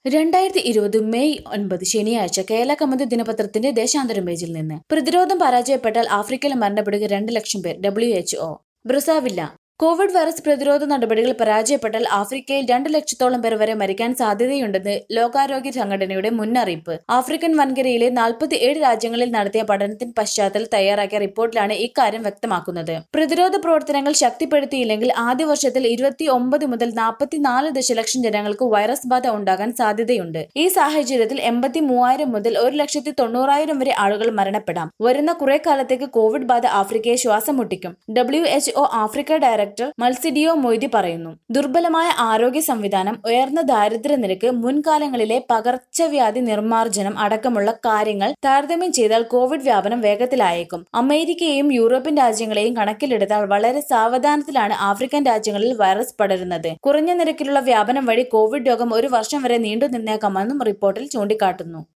രണ്ടായിരത്തി ഇരുപത് മെയ് ഒൻപത് ശനിയാഴ്ച കേരള കമന്ത് ദിനപത്രത്തിന്റെ ദേശാന്തരം പേജിൽ നിന്ന് പ്രതിരോധം പരാജയപ്പെട്ടാൽ ആഫ്രിക്കയിൽ മരണപ്പെടുക രണ്ട് ലക്ഷം പേർ W H O Brazzaville Covid virus പ്രതിരോധ നടപടികൾ പരാജയപ്പെട്ടാൽ ആഫ്രിക്കയിൽ രണ്ട് ലക്ഷത്തോളം പേർ വരെ മരിക്കാൻ സാധ്യതയുണ്ടെന്ന് ലോകാരോഗ്യ സംഘടനയുടെ മുന്നറിയിപ്പ് ആഫ്രിക്കൻ വൻകരയിലെ നാൽപ്പത്തി ഏഴ് രാജ്യങ്ങളിൽ നടത്തിയ പഠനത്തിന് പശ്ചാത്തലത്തിൽ തയ്യാറാക്കിയ റിപ്പോർട്ടിലാണ് ഇക്കാര്യം വ്യക്തമാക്കുന്നത് പ്രതിരോധ പ്രവർത്തനങ്ങൾ ശക്തിപ്പെടുത്തിയില്ലെങ്കിൽ ആദ്യ വർഷത്തിൽ ഇരുപത്തി ഒമ്പത് മുതൽ നാൽപ്പത്തിനാല് ദശലക്ഷം ജനങ്ങൾക്ക് വൈറസ് ബാധ ഉണ്ടാകാൻ സാധ്യതയുണ്ട് ഈ സാഹചര്യത്തിൽ എൺപത്തി മൂവായിരം മുതൽ ഒരു ലക്ഷത്തി തൊണ്ണൂറായിരം വരെ ആളുകൾ മരണപ്പെടാം വരുന്ന കുറെ കാലത്തേക്ക് കോവിഡ് ബാധ ആഫ്രിക്കയെ ശ്വാസം മുട്ടിക്കും W H O Africa director Matshidiso Moeti പറയുന്നു ദുർബലമായ ആരോഗ്യ സംവിധാനം ഉയർന്ന ദാരിദ്ര്യ നിരക്ക് മുൻകാലങ്ങളിലെ പകർച്ചവ്യാധി നിർമ്മാർജ്ജനം അടക്കമുള്ള കാര്യങ്ങൾ താരതമ്യം ചെയ്താൽ കോവിഡ് വ്യാപനം വേഗത്തിലായേക്കും അമേരിക്കയെയും യൂറോപ്യൻ രാജ്യങ്ങളെയും കണക്കിലെടുത്താൽ വളരെ സാവധാനത്തിലാണ് ആഫ്രിക്കൻ രാജ്യങ്ങളിൽ വൈറസ് പടരുന്നത് കുറഞ്ഞ നിരക്കിലുള്ള വ്യാപനം വഴി കോവിഡ് രോഗം ഒരു വർഷം വരെ നീണ്ടു നിന്നേക്കാമെന്നും റിപ്പോർട്ടിൽ ചൂണ്ടിക്കാട്ടുന്നു